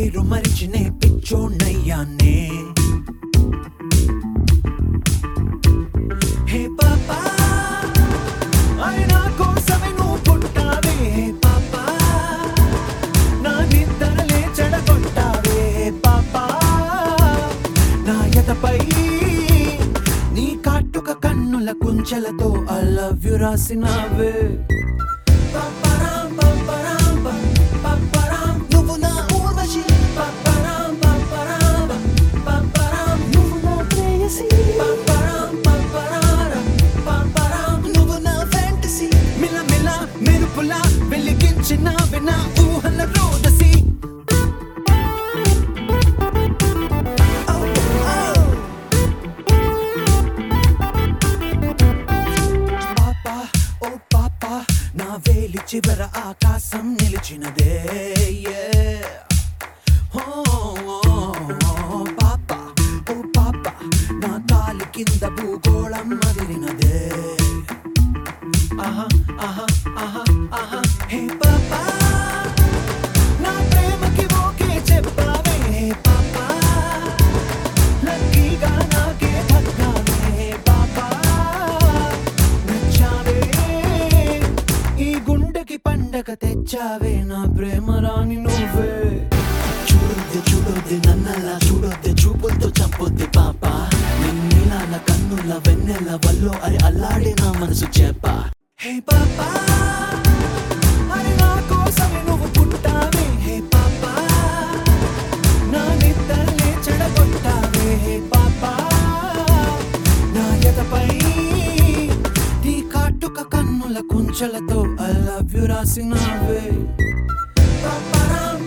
పేరు మరిచినే పిచ్చోణ్ణయ్యానే హే పాపా అయినా కోసమే నువ్వు పుట్టావే హే పాపా నా నిద్రలే చెడగొట్టావే హే పాపా నా ఎదపై నీ కాటుక కన్నుల కుంచెలతో ఐ లవ్ యు రాసినావే పప్పరాం పప్పరాం పం, పప్పరాం నువ్వు నా ఊర్వశి పప్పరాం పప్పరాం పం, పప్పరాం నువ్వు నా ప్రేయసి పప్పరాం పప్పరారం పప్పరాం నువ్వు నా ఫ్యాంటసీ మిల మిల మెరుపులా వెలిగించిన వినా ఊహల రోదసి పాపా ఓ పాపా నా వేలి చివర ఆకాశం నిలిచినదే yeah. ఓ, ఓ, ఓ, పాపా ఓ పాపా నా కాలి కింద భూగోళం అదిరినదే ఆహా ఆహా ఆహా ఆహా హే పాపా నా ప్రేమకి ఓకే చెప్పావే హే పాపా లక్కీగా నాకే దక్కావే పాపా నచ్చావే ఈ గుండెకి పండగ తెచ్చావే నా ప్రేమ రాని నువ్వే చూడొద్దే చూడొద్దే నన్నలా చూడొద్దే చూపులతో చంపొద్దే పాప నిన్నీలా నా కన్నుల వెన్నెల వల్లో అరి అల్లాడే నా మనసు చేప హే పాపా అరే నా కోసమే నువ్వు పుట్టావే హే పాపా నా నిద్రలే చెడగొట్టావే హే పాపా నా ఎదపై నీ కాటుక కన్నుల కుంచెలతో ఐ లవ్ యు రాసినావే పాపరాం